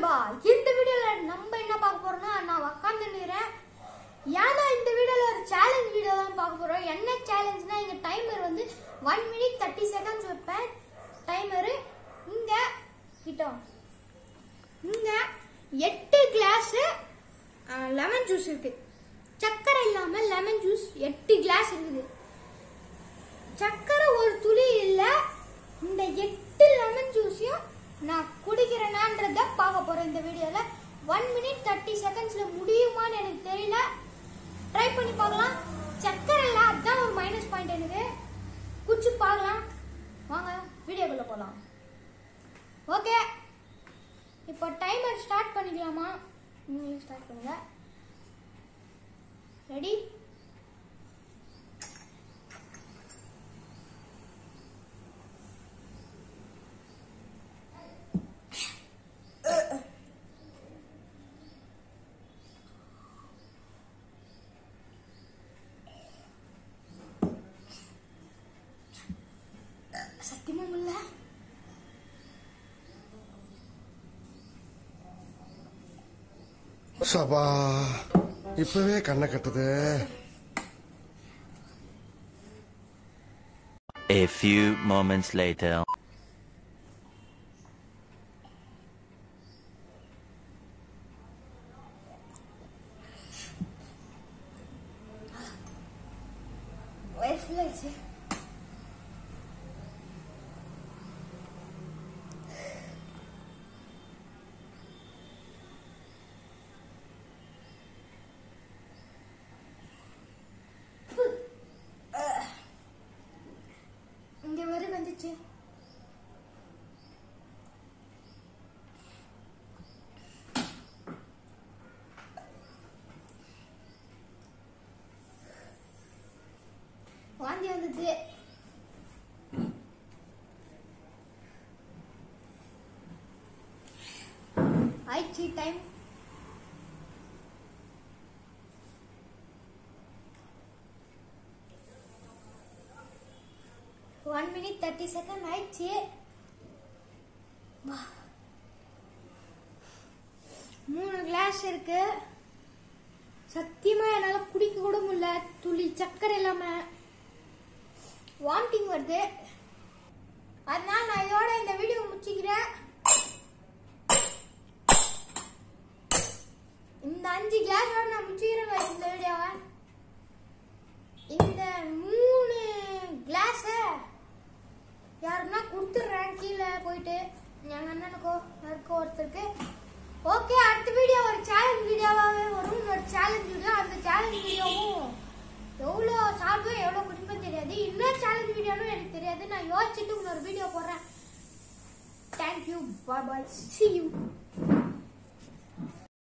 நண்பா இந்த வீடியோல நம்ம என்ன பார்க்க போறோம்னா நான் உட்காந்து நிறேன் ஏன்னா இந்த வீடியோல ஒரு சேலஞ்ச் வீடியோ தான் பார்க்க போறோம் என்ன சேலஞ்ச்னா இங்க டைமர் வந்து ஒன் மினிட் தேர்ட்டி செகண்ட்ஸ் வைப்பேன் டைமரு இங்க கிட்ட வா. இங்க எட்டு கிளாஸ் லெமன் ஜூஸ் இருக்கு சக்கரை இல்லாம லெமன் ஜூஸ் எட்டு கிளாஸ் இருக்குது சக்கரை ஒரு துளி இல்ல இந்த எட்டு லெமன் ஜூஸையும் நான் குடிக்கிறேனான்றத பார்க்க போறேன் இந்த வீடியோல ஒன் மினிட் தேர்ட்டி செகண்ட்ஸ்ல முடியுமான்னு எனக்கு தெரியல ட்ரை பண்ணி பார்க்கலாம் சக்கரை இல்ல அதுதான் ஒரு மைனஸ் பாயிண்ட் எனக்கு குடிச்சு பார்க்கலாம் வாங்க வீடியோக்குள்ள போலாம் ஓகே இப்போ டைமர் ஸ்டார்ட் பண்ணிக்கலாமா நீங்க ஸ்டார்ட் பண்ணுங்க ரெடி சத்தியமா முடியல சபா இப்பவே கண்ணை கட்டுது A few moments later. வயிறு full ஆயிடுச்சு இங்க வரை வந்துச்சு வாந்தி வந்தது ஆயிடுச்சு time one minute thirty second ஆயிடுச்சு வா. மூணு கிளாஸ் இருக்கு சத்தியமா என்னால குடிக்க கூட முடியல துளி சக்கரை இல்லாம வாமிட்டிங் வருது அதனால நான் இதோட இந்த வீடியோ முடிச்சுக்கிறேன் இந்த அஞ்சு கிளாஸோட நான் முடிச்சுக்கிறேன் guys இந்த வீடியோவை இந்த மூணு கிளாஸ யாருன்னா கொடுத்துட்றேன் கீழே போயிட்டு எங்க அண்ணனுக்கோ யாருக்கோ ஒருத்தருக்கு ஓகே அடுத்த வீடியோ ஒரு சேலஞ்ச் வீடியோவாகவே வரும் ஒரு சேலஞ்ச் வீடியோ அந்த சேலஞ்ச் வீடியோவும் எவ்வளோ சாப்பிடுவேன் எவ்வளோ குடிப்பேன் தெரியாது இன்னொரு சேலஞ்ச் வீடியோனும் எனக்கு தெரியாது நான் யோசிச்சுட்டு இன்னொரு வீடியோ போடுறேன் thank you bye bye see you